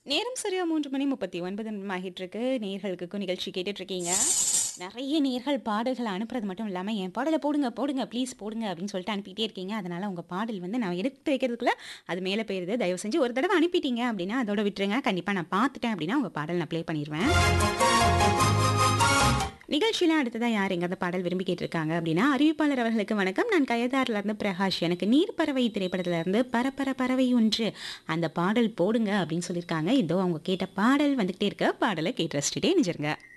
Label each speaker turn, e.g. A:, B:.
A: நேரம் சரியா 3 மணி 39 நிமிடம் ஆகிட்டு இருக்கு. நேயர்களுக்கு நிகழ்ச்சி கேட்டுட்டு இருக்கீங்க. நெறைய நேயர்கள் பாடல்கள அனுப்புறது மட்டும் இல்லாம, "என் பாடல போடுங்க, போடுங்க, ப்ளீஸ் போடுங்க" அப்படின்னு சொல்லிட்டு அனுப்பிட்டே இருக்கீங்க. அதனால உங்க பாடல் வந்து நான் எடுத்து வைக்கிறதுக்குள்ள அது மேல போயிருது. தயவு செஞ்சு ஒரு தடவ அனுப்பிட்டீங்க அப்படின்னா, அதோட விட்டுருங்க. கண்டிப்பா நான் பார்த்துட்டேன் அப்படின்னா, உங்க பாடல் நான் ப்ளே பண்ணிருவேன். நிகழ்ச்சியில அடுத்ததா யார் எங்கேருந்து பாடல் விரும்பி கேட்டிருக்காங்க அப்படின்னா, அறிவிப்பாளர் அவர்களுக்கு வணக்கம். நான் கயதார்ல இருந்து பிரகாஷ். எனக்கு நீர்ப்பறவை திரைப்படத்துல இருந்து "பரப்பர பறவை ஒன்று" அந்த பாடல் போடுங்க அப்படின்னு சொல்லியிருக்காங்க. இதோ அவங்க கேட்ட பாடல் வந்துகிட்டே இருக்கு. பாடல கேட்டு ரசிச்சுட்டே இணைஞ்சிருங்க.